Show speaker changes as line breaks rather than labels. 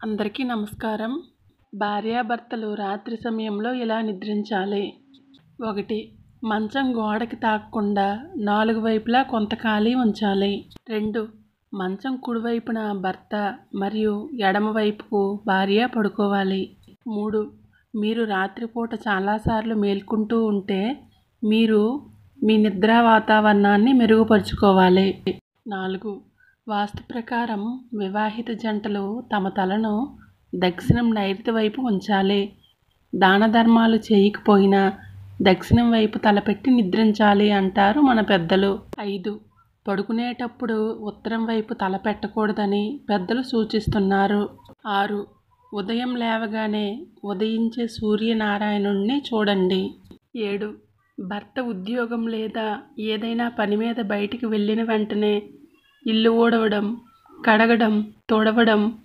అందరికీ నమస్కారం భార్యాభర్తలు రాత్రి సమయంలో ఇలా నిద్రించాలి ఒకటి మంచం గోడకి తాకకుండా నాలుగు వైపులా కొంత ఖాళీ ఉంచాలి రెండు మంచం కుడివైపున భర్త మరియు ఎడమ వైపుకు భార్య పడుకోవాలి మూడు మీరు రాత్రిపూట చాలాసార్లు మేల్కుంటూ ఉంటే మీరు మీ నిద్రా వాతావరణాన్ని మెరుగుపరుచుకోవాలి నాలుగు వాస్తు ప్రకారం వివాహిత జంటలు తమ తలను దక్షిణం నైరుతి వైపు ఉంచాలి దాన ధర్మాలు చేయకపోయినా దక్షిణం వైపు తలపెట్టి నిద్రించాలి అంటారు మన పెద్దలు ఐదు పడుకునేటప్పుడు ఉత్తరం వైపు తల పెట్టకూడదని పెద్దలు సూచిస్తున్నారు ఆరు ఉదయం లేవగానే ఉదయించే సూర్యనారాయణుణ్ణి చూడండి ఏడు భర్త ఉద్యోగం లేదా ఏదైనా పని మీద బయటికి వెళ్ళిన వెంటనే ఇల్లు ఊడవడం కడగడం తుడవడం